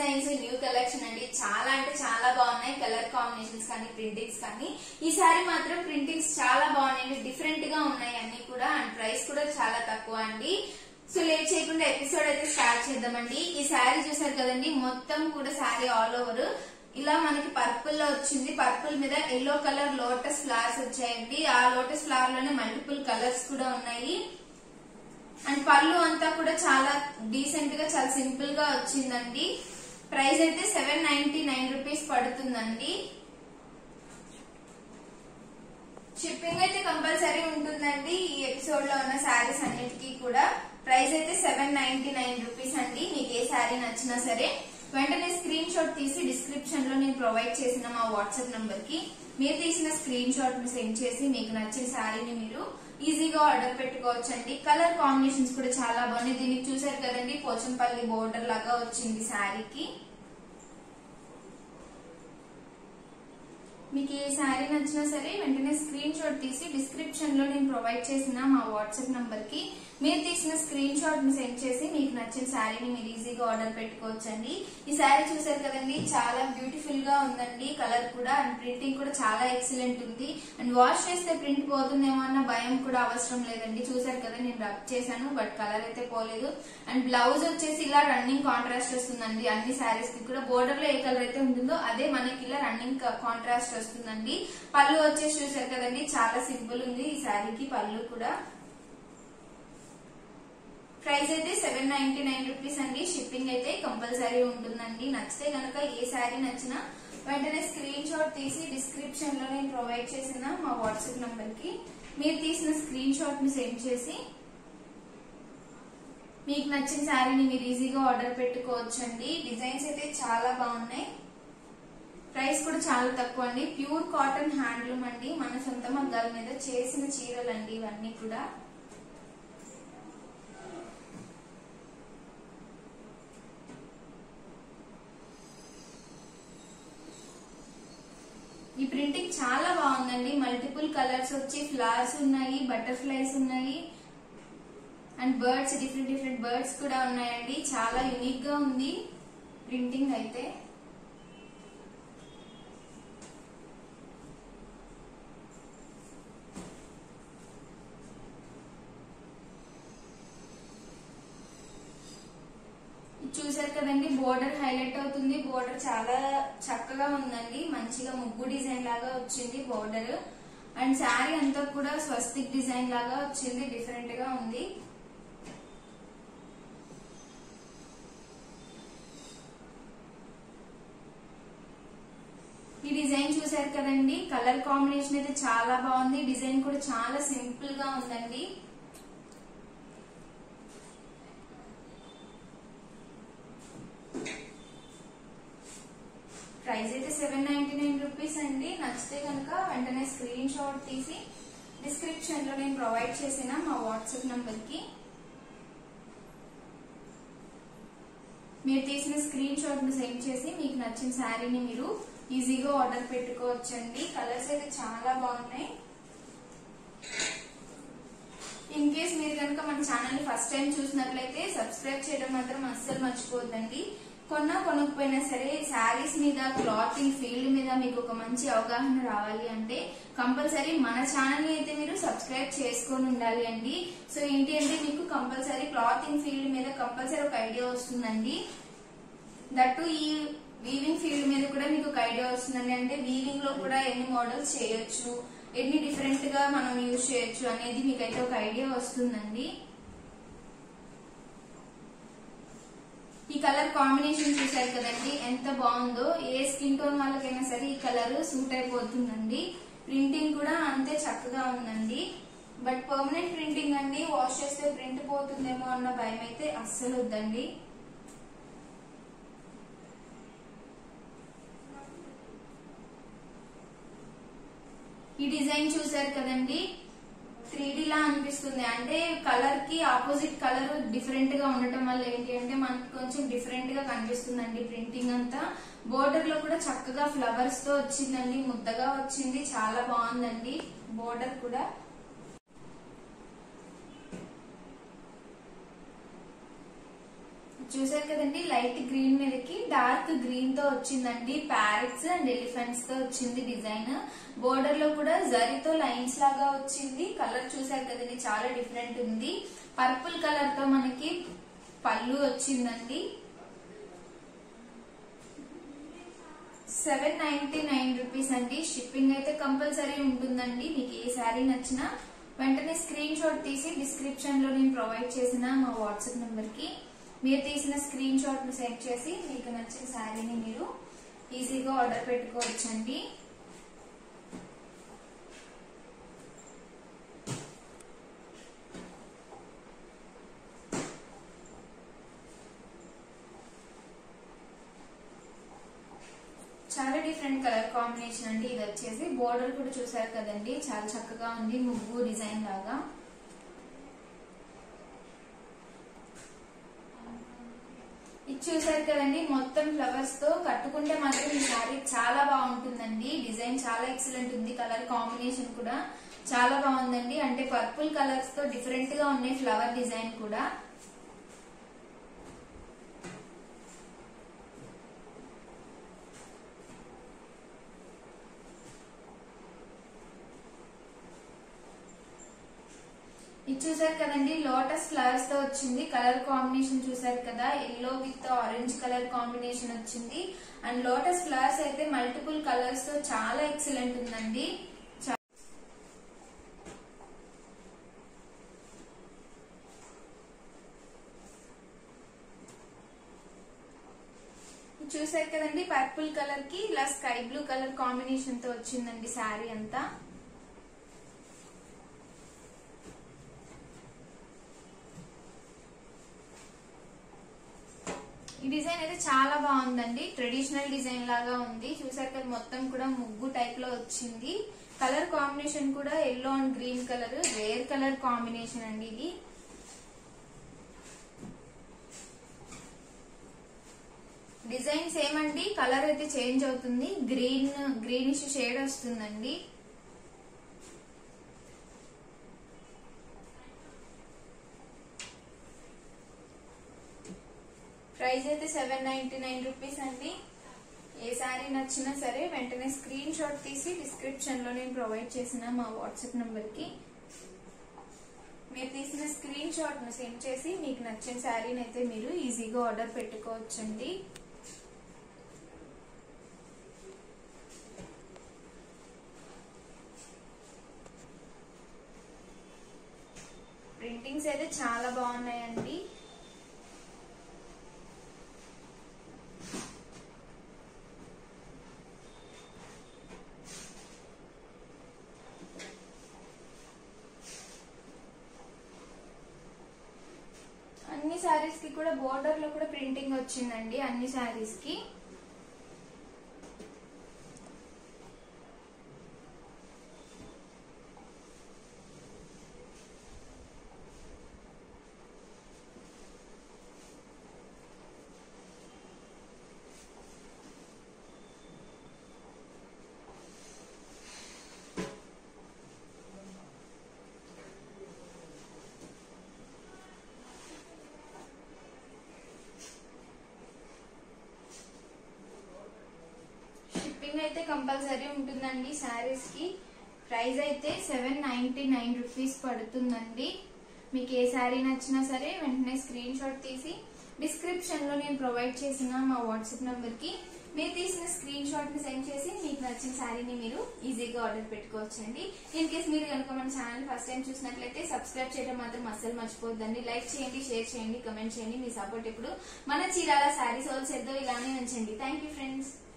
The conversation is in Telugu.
డిజైన్స్ న్యూ కలెక్షన్ అండి చాలా అంటే చాలా బాగున్నాయి కలర్ కాంబినేషన్స్ కానీ ప్రింటింగ్స్ కానీ ఈ సారీ మాత్రం ప్రింటింగ్స్ చాలా బాగున్నాయి డిఫరెంట్ గా ఉన్నాయి అన్ని కూడా అండ్ ప్రైస్ కూడా చాలా తక్కువ అండి సో లేట్ చేయకుండా ఎపిసోడ్ అయితే స్టార్ట్ చేద్దామండి ఈ శారీ చూసారు కదండి మొత్తం కూడా శారీ ఆల్ ఓవర్ ఇలా మనకి పర్పుల్ లో వచ్చింది పర్పుల్ మీద ఎల్లో కలర్ లోటస్ ఫ్లవర్స్ వచ్చాయండి ఆ లోటస్ ఫ్లవర్ లోనే మల్టిపుల్ కలర్స్ కూడా ఉన్నాయి అండ్ పళ్ళు అంతా కూడా చాలా డీసెంట్ గా చాలా సింపుల్ గా వచ్చిందండి ప్రైస్ అయితే సెవెన్ నైన్టీ నైన్ రూపీస్ పడుతుందండి షిప్పింగ్ అయితే కంపల్సరీ ఉంటుందండి ఈ ఎపిసోడ్ లో ఉన్న శారీస్ అన్నిటికీ కూడా ప్రైస్ అయితే సెవెన్ నైన్టీ నైన్ రూపీస్ అండి మీకు ఏ శారీ నచ్చినా సరే వెంటనే స్క్రీన్ షాట్ తీసి డిస్క్రిప్షన్ లో నేను ప్రొవైడ్ చేసిన మా వాట్సాప్ నంబర్ కి మీరు తీసిన స్క్రీన్ షాట్ ని సెండ్ చేసి మీకు నచ్చిన శారీని మీరు ఈజీగా ఆర్డర్ పెట్టుకోవచ్చండి కలర్ కాంబినేషన్స్ కూడా చాలా బాగున్నాయి దీనికి చూసారు కదండి పోచంపల్లి బోర్డర్ లాగా వచ్చింది శారీకి మీకు ఏ శారీ నచ్చినా సరే వెంటనే స్క్రీన్ షాట్ తీసి డిస్క్రిప్షన్ లో నేను ప్రొవైడ్ చేసిన మా వాట్సాప్ నంబర్ కి మీరు తీసిన స్క్రీన్ షాట్ ని సెండ్ చేసి మీకు నచ్చిన శారీని మీరు ఈజీగా ఆర్డర్ పెట్టుకోవచ్చండి ఈ శారీ చూసారు కదండి చాలా బ్యూటిఫుల్ గా ఉందండి కలర్ కూడా అండ్ ప్రింటింగ్ కూడా చాలా ఎక్సలెంట్ ఉంది అండ్ వాష్ చేస్తే ప్రింట్ పోతుందేమో అన్న భయం కూడా అవసరం లేదండి చూసారు కదా నేను రబ్ చేశాను బట్ కలర్ అయితే పోలేదు అండ్ బ్లౌజ్ వచ్చేసి ఇలా రన్నింగ్ కాంట్రాస్ట్ వస్తుందండి అన్ని శారీస్ కి కూడా బోర్డర్ లో ఏ కలర్ అయితే ఉంటుందో అదే మనకి ఇలా రన్నింగ్ కాంట్రాస్ట్ వస్తుందండి పళ్ళు వచ్చేసి చూసారు కదండి చాలా సింపుల్ ఉంది ఈ శారీకి పళ్ళు కూడా ప్రైస్ అయితే సెవెన్ నైన్టీ నైన్ రూపీస్ అండి షిప్పింగ్ అయితే కంపల్సరీ ఉంటుందండి నచ్చితే గనక ఏ శారీ నచ్చినా వెంటనే స్క్రీన్ షాట్ తీసి డిస్క్రిప్షన్ లో నేను ప్రొవైడ్ చేసిన మా వాట్సాప్ నంబర్ కి మీరు తీసిన స్క్రీన్ షాట్ ని సెండ్ చేసి మీకు నచ్చిన శారీని మీరు ఈజీగా ఆర్డర్ పెట్టుకోవచ్చండి డిజైన్స్ అయితే చాలా బాగున్నాయి ప్రైస్ కూడా చాలా తక్కువ అండి ప్యూర్ కాటన్ హ్యాండ్లూమ్ అండి మన సొంత మగ్గాల మీద చేసిన చీరలు అండి ఇవన్నీ కూడా ఈ ప్రింటింగ్ చాలా బాగుందండి మల్టిపుల్ కలర్స్ వచ్చి ఫ్లవర్స్ ఉన్నాయి బటర్ఫ్లైస్ ఉన్నాయి and birds different different birds కూడా ఉన్నాయండి చాలా యునిక్ గా ఉంది ప్రింటింగ్ అయితే చూసారు కదండి బోర్డర్ హైలైట్ అవుతుంది బోర్డర్ చాలా చక్కగా ఉందండి మంచిగా ముగ్గు డిజైన్ లాగా వచ్చింది బోర్డర్ అండ్ శారీ అంతా కూడా స్వస్తిక్ డిజైన్ లాగా వచ్చింది డిఫరెంట్ గా ఉంది ఈ డిజైన్ చూసారు కదండి కలర్ కాంబినేషన్ అయితే చాలా బాగుంది డిజైన్ కూడా చాలా సింపుల్ గా ఉందండి ప్రైస్ అయితే సెవెన్ నైన్టీ నైన్ రూపీస్ అండి నచ్చితే కనుక వెంటనే స్క్రీన్ షాట్ తీసి డిస్క్రిప్షన్ లో నేను ప్రొవైడ్ చేసిన మా వాట్సాప్ నంబర్ కి మీరు తీసిన స్క్రీన్ షాట్ ని సెండ్ చేసి మీకు నచ్చిన శారీని మీరు ఈజీగా ఆర్డర్ పెట్టుకోవచ్చండి కలర్స్ అయితే చాలా బాగున్నాయి ఇన్ కేస్ మీరు కనుక మన ఛానల్ ని ఫస్ట్ టైం చూసినట్లయితే సబ్స్క్రైబ్ చేయడం మాత్రం అస్సలు మర్చిపోద్దండి కొన్నా కొనకపోయినా సరే శారీస్ మీద క్లాతింగ్ ఫీల్డ్ మీద మీకు ఒక మంచి అవగాహన రావాలి అంటే కంపల్సరీ మన ఛానల్ ని అయితే మీరు సబ్స్క్రైబ్ చేసుకొని ఉండాలి అండి సో ఏంటి అంటే మీకు కంపల్సరీ క్లాతింగ్ ఫీల్డ్ మీద కంపల్సరీ ఒక ఐడియా వస్తుందండి దట్టు ఈ వీవింగ్ ఫీల్డ్ మీద కూడా మీకు ఒక ఐడియా వస్తుందండి అంటే వీవింగ్ లో కూడా ఎన్ని మోడల్స్ చేయొచ్చు ఎన్ని డిఫరెంట్ గా మనం యూజ్ చేయొచ్చు అనేది మీకైతే ఒక ఐడియా వస్తుందండి ఈ కలర్ కాంబినేషన్ చూసారు కదండి ఎంత బాగుందో ఏ స్కిన్ టోన్ వాళ్ళకైనా సరే ఈ కలర్ సూట్ అయిపోతుందండి ప్రింటింగ్ కూడా అంతే చక్కగా ఉందండి బట్ పర్మనెంట్ ప్రింటింగ్ అండి వాష్ చేస్తే ప్రింట్ పోతుందేమో అన్న భయం అయితే అస్సలు వద్దండి ఈ డిజైన్ చూసారు కదండి త్రీ లా అనిపిస్తుంది అంటే కలర్ కి ఆపోజిట్ కలర్ డిఫరెంట్ గా ఉండటం వల్ల ఏంటి అంటే మనకి కొంచెం డిఫరెంట్ గా కనిపిస్తుందండి ప్రింటింగ్ అంతా బోర్డర్ లో కూడా చక్కగా ఫ్లవర్స్ తో వచ్చిందండి ముద్దగా వచ్చింది చాలా బాగుందండి బోర్డర్ కూడా చూసారు కదండి లైట్ గ్రీన్ మీదకి డార్క్ గ్రీన్ తో వచ్చిందండి ప్యారెట్స్ అండ్ ఎలిఫెంట్స్ తో వచ్చింది డిజైన్ బోర్డర్ లో కూడా జరీతో లైన్స్ లాగా వచ్చింది కలర్ చూసారు కదండి చాలా డిఫరెంట్ ఉంది పర్పుల్ కలర్ తో మనకి పళ్ళు వచ్చిందండి సెవెన్ నైన్టీ నైన్ రూపీస్ అండి షిప్పింగ్ అయితే కంపల్సరీ ఉంటుందండి మీకు ఏ శారీ నచ్చినా వెంటనే స్క్రీన్ షాట్ తీసి డిస్క్రిప్షన్ లో నేను ప్రొవైడ్ చేసిన మా వాట్సాప్ నెంబర్ కి మీరు తీసిన స్క్రీన్ షాట్ ను సెండ్ చేసి మీకు నచ్చిన శారీని మీరు ఈజీగా ఆర్డర్ పెట్టుకోవచ్చండి చాలా డిఫరెంట్ కలర్ కాంబినేషన్ అండి ఇది వచ్చేసి బోర్డర్ కూడా చూసారు కదండి చాలా చక్కగా ఉంది ముగ్గు డిజైన్ లాగా ఇది చూసారు కదండి మొత్తం ఫ్లవర్స్ తో కట్టుకుంటే మాత్రం ఈ శారీ చాలా బాగుంటుందండి డిజైన్ చాలా ఎక్సలెంట్ ఉంది కలర్ కాంబినేషన్ కూడా చాలా బాగుందండి అంటే పర్పుల్ కలర్స్ తో డిఫరెంట్ గా ఉన్నాయి ఫ్లవర్ డిజైన్ కూడా ఇది చూసారు కదండి లోటస్ ఫ్లవర్స్ తో వచ్చింది కలర్ కాంబినేషన్ చూసారు కదా yellow with orange colour combination వచ్చింది అండ్ లోటస్ ఫ్లవర్స్ అయితే మల్టిపుల్ కలర్స్ తో చాలా ఎక్సలెంట్ ఉందండి చా- ఇది చూసారు కదండి పర్పుల్ కలర్ కి ఇలా స్కై బ్లూ కలర్ కాంబినేషన్ తో వచ్చిందండి శారీ అంతా ఈ డిజైన్ అయితే చాలా బాగుందండి ట్రెడిషనల్ డిజైన్ లాగా ఉంది చూసారు కదా మొత్తం కూడా ముగ్గు టైప్ లో వచ్చింది కలర్ కాంబినేషన్ కూడా yellow and green colour rare colour combination అండి ఇది డిజైన్ సేమ్ అండి కలర్ అయితే చేంజ్ అవుతుంది గ్రీన్ గ్రీనిష్ షేడ్ వస్తుందండి ప్రైస్ అయితే సెవెన్ నైన్టీ నైన్ రూపీస్ అండి ఏ శారీ నచ్చినా సరే వెంటనే స్క్రీన్ షాట్ తీసి డిస్క్రిప్షన్ లో నేను ప్రొవైడ్ చేసిన మా వాట్సాప్ నంబర్ కి మీరు తీసిన స్క్రీన్ షాట్ ను సెండ్ చేసి మీకు నచ్చిన శారీని అయితే మీరు ఈజీగా ఆర్డర్ పెట్టుకోవచ్చండి ప్రింటింగ్స్ అయితే చాలా బాగున్నాయండి అన్ని శారీస్ కి కూడా బోర్డర్ లో కూడా ప్రింటింగ్ వచ్చిందండి అన్ని శారీస్ కి షిప్పింగ్ అయితే కంపల్సరీ ఉంటుందండి శారీస్ కి ప్రైస్ అయితే సెవెన్ నైన్టీ నైన్ రూపీస్ పడుతుందండి మీకు ఏ శారీ నచ్చినా సరే వెంటనే స్క్రీన్ షాట్ తీసి డిస్క్రిప్షన్ లో నేను ప్రొవైడ్ చేసిన మా వాట్సాప్ నంబర్ కి మీరు తీసిన స్క్రీన్ షాట్ ని సెండ్ చేసి మీకు నచ్చిన శారీని మీరు ఈజీగా ఆర్డర్ పెట్టుకోవచ్చండి ఇన్ కేస్ మీరు కనుక మన ఛానల్ ఫస్ట్ టైం చూసినట్లయితే సబ్స్క్రైబ్ చేయడం మాత్రం అస్సలు మర్చిపోద్దండి లైక్ చేయండి షేర్ చేయండి కమెంట్ చేయండి మీ సపోర్ట్ ఇప్పుడు మన చీరాల శారీస్ హోల్సేల్ తో ఇలానే ఉంచండి థ్యాంక్ యూ ఫ్రెండ్స్